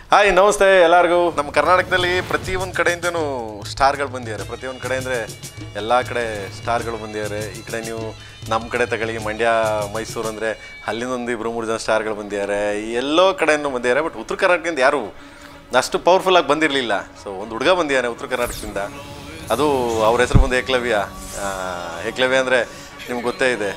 hi ನಮಸ್ತೆ ಎಲ್ಲರಿಗೂ ನಮ್ಮ ಕರ್ನಾಟಕದಲ್ಲಿ ಪ್ರತಿಯೊಂದು ಕಡೆಯಿಂದನೂ ಸ್ಟಾರ್ಗಳು ಬಂದಿದ್ದಾರೆ ಪ್ರತಿಯೊಂದು ಕಡೆ ಅಂದರೆ ಎಲ್ಲ ಕಡೆ ಸ್ಟಾರ್ಗಳು ಬಂದಿದ್ದಾರೆ ಈ ಕಡೆ ನೀವು ನಮ್ಮ ಕಡೆ ತಗೊಳ್ಳಿ ಮಂಡ್ಯ ಮೈಸೂರು ಅಂದರೆ ಅಲ್ಲಿಂದೊಂದು ಇಬ್ಬರು ಮೂರು ಜನ ಸ್ಟಾರ್ಗಳು ಬಂದಿದ್ದಾರೆ ಈ ಎಲ್ಲೋ ಕಡೆಯಿಂದ ಬಂದಿದ್ದಾರೆ ಬಟ್ ಉತ್ತರ ಕರ್ನಾಟಕದಿಂದ ಯಾರು ಅಷ್ಟು ಪವರ್ಫುಲ್ಲಾಗಿ ಬಂದಿರಲಿಲ್ಲ ಸೊ ಒಂದು ಹುಡುಗ ಬಂದಿದ್ದಾನೆ ಉತ್ತರ ಕರ್ನಾಟಕದಿಂದ ಅದು ಅವ್ರ ಹೆಸರು ಬಂದು ಏಕಲವ್ಯ ಆ, ಏಕಲವ್ಯ ಅಂದರೆ ನಿಮ್ಗೆ ಗೊತ್ತೇ ಇದೆ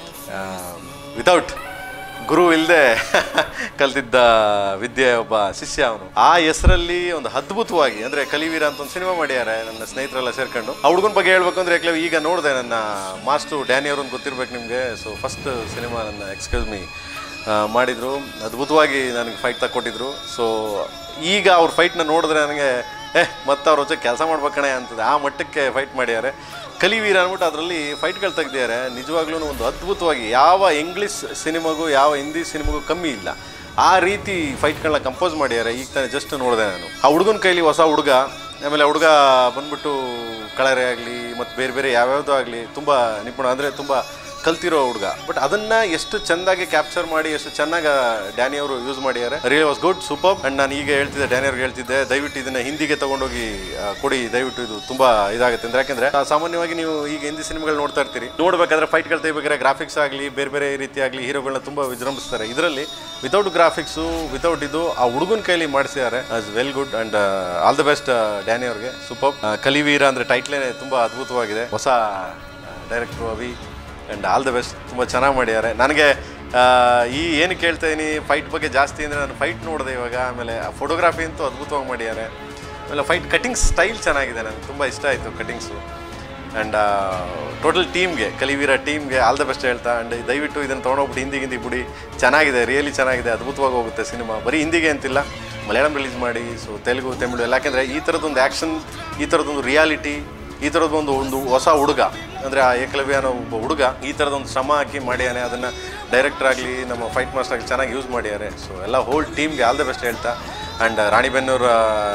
ವಿತೌಟ್ ಗುರು ಇಲ್ಲದೆ ಕಲ್ತಿದ್ದ ವಿದ್ಯೆ ಒಬ್ಬ ಶಿಷ್ಯ ಅವನು ಆ ಹೆಸರಲ್ಲಿ ಒಂದು ಅದ್ಭುತವಾಗಿ ಅಂದ್ರೆ ಕಲಿವೀರ ಅಂತ ಒಂದು ಸಿನಿಮಾ ಮಾಡ್ಯಾರೆ ನನ್ನ ಸ್ನೇಹಿತರೆಲ್ಲ ಸೇರ್ಕೊಂಡು ಆ ಹುಡುಗನ ಬಗ್ಗೆ ಹೇಳ್ಬೇಕು ಅಂದ್ರೆ ಯಾಕೆ ಈಗ ನೋಡಿದೆ ನನ್ನ ಮಾಸ್ಟರ್ ಡ್ಯಾನಿ ಅವ್ರನ್ನ ಗೊತ್ತಿರ್ಬೇಕು ನಿಮಗೆ ಸೊ ಫಸ್ಟ್ ಸಿನಿಮಾ ನನ್ನ ಎಕ್ಸ್ಕ್ಯೂಸ್ ಮೀ ಮಾಡಿದ್ರು ಅದ್ಭುತವಾಗಿ ನನಗೆ ಫೈಟ್ ತಕ್ಕೊಟ್ಟಿದ್ರು ಸೊ ಈಗ ಅವ್ರ ಫೈಟ್ನ ನೋಡಿದ್ರೆ ನನಗೆ ಏ ಮತ್ತೆ ಅವ್ರ ಜೊತೆ ಕೆಲಸ ಮಾಡ್ಬೇಕಣೆ ಅಂತದೆ ಆ ಮಟ್ಟಕ್ಕೆ ಫೈಟ್ ಮಾಡ್ಯಾರೆ ಕಲಿವೀರ ಅಂದ್ಬಿಟ್ಟು ಅದರಲ್ಲಿ ಫೈಟ್ಗಳು ತೆಗ್ದಿದ್ದಾರೆ ನಿಜವಾಗ್ಲೂ ಒಂದು ಅದ್ಭುತವಾಗಿ ಯಾವ ಇಂಗ್ಲೀಷ್ ಸಿನಿಮಾಗೂ ಯಾವ ಹಿಂದಿ ಸಿನಿಮಾಗೂ ಕಮ್ಮಿ ಇಲ್ಲ ಆ ರೀತಿ ಫೈಟ್ಗಳನ್ನ ಕಂಪೋಸ್ ಮಾಡ್ಯಾರೆ ಈಗ ತಾನೇ ಜಸ್ಟ್ ನೋಡಿದೆ ನಾನು ಆ ಹುಡುಗನ ಕೈಲಿ ಹೊಸ ಹುಡುಗ ಆಮೇಲೆ ಹುಡುಗ ಬಂದ್ಬಿಟ್ಟು ಕಳರೆ ಆಗಲಿ ಮತ್ತು ಬೇರೆ ಬೇರೆ ಯಾವ್ಯಾವುದೋ ಆಗಲಿ ತುಂಬ ನಿಪುಣ ಅಂದರೆ ತುಂಬ ಕಲ್ತಿರೋ ಹುಡುಗ ಬಟ್ ಅದನ್ನ ಎಷ್ಟು ಚೆಂದಾಗಿ ಕ್ಯಾಪ್ಚರ್ ಮಾಡಿ ಎಷ್ಟು ಚೆನ್ನಾಗಿ ಡ್ಯಾನಿ ಅವರು ಯೂಸ್ ಮಾಡಿದ್ದಾರೆ real was good super and ನಾನು ಈಗ ಹೇಳ್ತಿದ್ದೆ ಡ್ಯಾನಿ ಅವ್ರಿಗೆ ಹೇಳ್ತಿದ್ದೆ ದಯವಿಟ್ಟು ಇದನ್ನ ಹಿಂದಿಗೆ ತಗೊಂಡೋಗಿ ಆ, ಕೊಡಿ ದಯವಿಟ್ಟು ಇದು ತುಂಬಾ ಇದಾಗುತ್ತೆ ಅಂದ್ರೆ ಯಾಕಂದ್ರೆ ಆ, ಸಾಮಾನ್ಯವಾಗಿ ನೀವು ಈಗ ಹಿಂದಿ ಸಿನಿಮಾಗಳು ನೋಡ್ತಾ ಇರ್ತೀರಿ ನೋಡ್ಬೇಕಾದ್ರೆ ಫೈಟ್ಗಳು ತೆಗಿಬೇಕಾದ್ರೆ ಗ್ರಾಫಿಕ್ಸ್ ಆಗಲಿ ಬೇರೆ ಬೇರೆ ರೀತಿ ಆಗಲಿ ಹೀರೋಗಳನ್ನ ತುಂಬಾ ವಿಜೃಂಭಿಸ್ತಾರೆ ಇದರಲ್ಲಿ ವಿತೌಟ್ ಗ್ರಾಫಿಕ್ಸು ವಿತೌಟ್ ಇದು ಆ ಹುಡುಗನ ಕೈಲಿ ಮಾಡಿಸಿದ್ದಾರೆ as well good and all the best Danny ಅವ್ರಿಗೆ ಸೂಪರ್ ಕಲಿವೀರ ಅಂದ್ರೆ ಟೈಟ್ಲೇ ತುಂಬಾ ಅದ್ಭುತವಾಗಿದೆ ಹೊಸ ಡೈರೆಕ್ಟ್ರು ಅವಿ ಆ್ಯಂಡ್ ಆಲ್ ದ ಬೆಸ್ಟ್ ತುಂಬ ಚೆನ್ನಾಗಿ ಮಾಡಿದ್ದಾರೆ ನನಗೆ ಆ, ಈ ಏನು ಕೇಳ್ತಾ ಇದೀನಿ ಫೈಟ್ ಬಗ್ಗೆ ಜಾಸ್ತಿ ಅಂದರೆ ನಾನು ಫೈಟ್ ನೋಡಿದೆ ಇವಾಗ ಆಮೇಲೆ ಫೋಟೋಗ್ರಾಫಿ ಅಂತೂ ಅದ್ಭುತವಾಗಿ ಮಾಡಿದ್ದಾರೆ ಆಮೇಲೆ ಫೈಟ್ ಕಟಿಂಗ್ ಸ್ಟೈಲ್ ಚೆನ್ನಾಗಿದೆ ನನಗೆ ತುಂಬ ಇಷ್ಟ ಆಯಿತು ಕಟಿಂಗ್ಸು ಆ್ಯಂಡ್ ಟೋಟಲ್ ಟೀಮ್ಗೆ ಕಲಿವೀರ ಟೀಮ್ಗೆ ಆಲ್ ದ ಬೆಸ್ಟ್ ಹೇಳ್ತಾ ಆ್ಯಂಡ್ ದಯವಿಟ್ಟು ಇದನ್ನು ತೊಗೊಂಡೋಗ್ಬಿಟ್ಟು ಹಿಂದಿ ಹಿಂದಿ ಬಿಡಿ ಚೆನ್ನಾಗಿದೆ ರಿಯಲಿ ಚೆನ್ನಾಗಿದೆ ಅದ್ಭುತವಾಗಿ ಹೋಗುತ್ತೆ ಸಿನಿಮಾ ಬರೀ ಹಿಂದಿಗೆ ಅಂತಿಲ್ಲ ಮಲಯಾಳಂ ರಿಲೀಸ್ ಮಾಡಿ ಸೊ ತೆಲುಗು ತಮಿಳು ಎಲ್ಲ ಯಾಕೆಂದರೆ ಈ ಥರದ್ದೊಂದು ಆ್ಯಕ್ಷನ್ ಈ ಥರದ್ದೊಂದು ರಿಯಾಲಿಟಿ ಈ ಥರದ್ದು ಒಂದು ಒಂದು ಹೊಸ ಹುಡುಗ ಅಂದರೆ ಆ ಏಕಲವ್ಯ ಅನ್ನೋ ಒಬ್ಬ ಹುಡುಗ ಈ ಥರದೊಂದು ಶ್ರಮ ಹಾಕಿ ಮಾಡ್ಯಾನೆ ಅದನ್ನು ಡೈರೆಕ್ಟರ್ ಆಗಲಿ ನಮ್ಮ ಫೈಟ್ ಮಾಸ್ಟರ್ ಆಗಲಿ ಚೆನ್ನಾಗಿ ಯೂಸ್ ಮಾಡ್ಯಾರೆ ಸೊ ಎಲ್ಲ ಹೋಲ್ ಟೀಮ್ಗೆ ಆಲ್ ದ ಬೆಸ್ಟ್ ಹೇಳ್ತಾ ಆ್ಯಂಡ್ ರಾಣಿಬೆನ್ನೂರ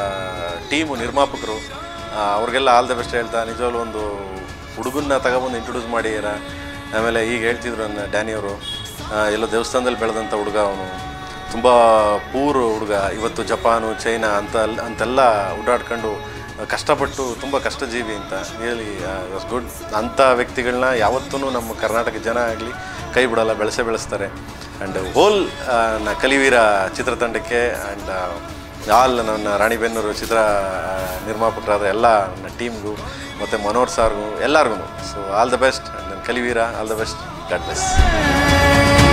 ಟೀಮು ನಿರ್ಮಾಪಕರು ಆ, ಅವ್ರಿಗೆಲ್ಲ ಆಲ್ ದ ಬೆಸ್ಟ್ ಹೇಳ್ತಾ ನಿಜವಾಗ್ಲೂ ಒಂದು ಹುಡುಗನ್ನ ತಗೊಬಂದು ಇಂಟ್ರೊಡ್ಯೂಸ್ ಮಾಡ್ಯಾರ ಆಮೇಲೆ ಈಗ ಹೇಳ್ತಿದ್ರು ನನ್ನ ಡ್ಯಾನಿಯವರು ಎಲ್ಲೋ ದೇವಸ್ಥಾನದಲ್ಲಿ ಬೆಳೆದಂಥ ಹುಡುಗ ಅವನು ತುಂಬ ಪೂರ್ ಹುಡುಗ ಇವತ್ತು ಜಪಾನು ಚೈನಾ ಅಂತ ಅಲ್- ಅಂತೆಲ್ಲ ಓಡಾಡ್ಕೊಂಡು ಕಷ್ಟಪಟ್ಟು ತುಂಬ ಕಷ್ಟಜೀವಿ ಅಂತ ರಿಯಲಿ ವಾಸ್ ಗುಡ್ ಅಂಥ ವ್ಯಕ್ತಿಗಳನ್ನ ಯಾವತ್ತೂ ನಮ್ಮ ಕರ್ನಾಟಕ ಜನ ಆಗಲಿ ಕೈ ಬಿಡಲ್ಲ ಬೆಳೆಸೇ ಬೆಳೆಸ್ತಾರೆ ಆ್ಯಂಡ್ ಹೋಲ್ ನ ಕಲಿವೀರ ಚಿತ್ರತಂಡಕ್ಕೆ ಆ್ಯಂಡ್ ಆಲ್ ನನ್ನ ರಾಣಿಬೆನ್ನೂರು ಚಿತ್ರ ಆ, ನಿರ್ಮಾಪಕರಾದ ಎಲ್ಲ ನನ್ನ ಟೀಮ್ಗೂ ಮತ್ತು ಮನೋಹರ್ ಸಾರ್ಗೂ ಎಲ್ಲರಿಗೂ ಸೊ ಆಲ್ ದ ಬೆಸ್ಟ್ ನನ್ನ Kaliveera all the best God bless